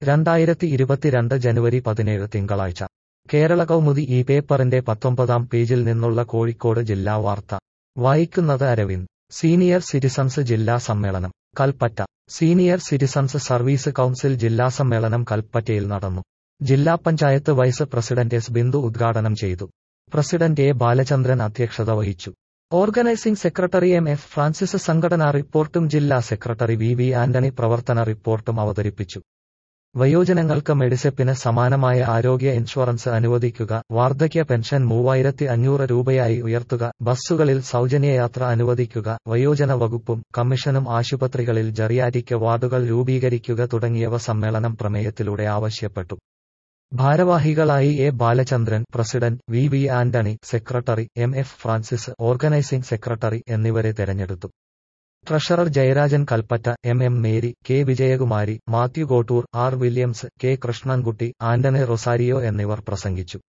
രണ്ടായിരത്തി ഇരുപത്തിരണ്ട് ജനുവരി പതിനേഴ് തിങ്കളാഴ്ച കേരള കൗമുദി ഈ പേപ്പറിന്റെ പത്തൊമ്പതാം പേജിൽ നിന്നുള്ള കോഴിക്കോട് ജില്ലാ വാർത്ത വായിക്കുന്നത് അരവിന്ദ് സീനിയർ സിറ്റിസൺസ് ജില്ലാ സമ്മേളനം Kalpetta senior citizens service council ജില്ലാ സമ്മേളനം കൽപ്പറ്റയിൽ നടന്നു ജില്ലാ panchayat vice president S Bindu ഉദ്ഘാടനം ചെയ്തു പ്രസിഡന്റ് എ ബാലചന്ദ്രൻ അധ്യക്ഷത വഹിച്ചു organising secretary M F Francis സംഘടനാ റിപ്പോർട്ടും ജില്ലാ സെക്രട്ടറി വി വി ആന്റണി പ്രവർത്തന റിപ്പോർട്ടും അവതരിപ്പിച്ചു വയോജനങ്ങൾക്ക് മെഡിസെപ്പിന് സമാനമായ ആരോഗ്യ ഇൻഷുറൻസ് അനുവദിക്കുക വാർദ്ധക്യ പെൻഷൻ മൂവായിരത്തി അഞ്ഞൂറ് രൂപയായി ഉയർത്തുക ബസ്സുകളിൽ സൗജന്യയാത്ര അനുവദിക്കുക വയോജന വകുപ്പും കമ്മീഷനും ആശുപത്രികളിൽ ജറിയാറ്റിക് വാർഡുകൾ രൂപീകരിക്കുക തുടങ്ങിയവ സമ്മേളനം പ്രമേയത്തിലൂടെ ആവശ്യപ്പെട്ടു ഭാരവാഹികളായി A Balachandran president V V Antony secretary M F Francis organising secretary എന്നിവരെ തെരഞ്ഞെടുത്തു treasurer Jayarajan Kalpetta M M Mary K Vijayakumari Mathew Kottoor R Williams K Krishnankutty Antony Rosario എന്നിവർ പ്രസംഗിച്ചു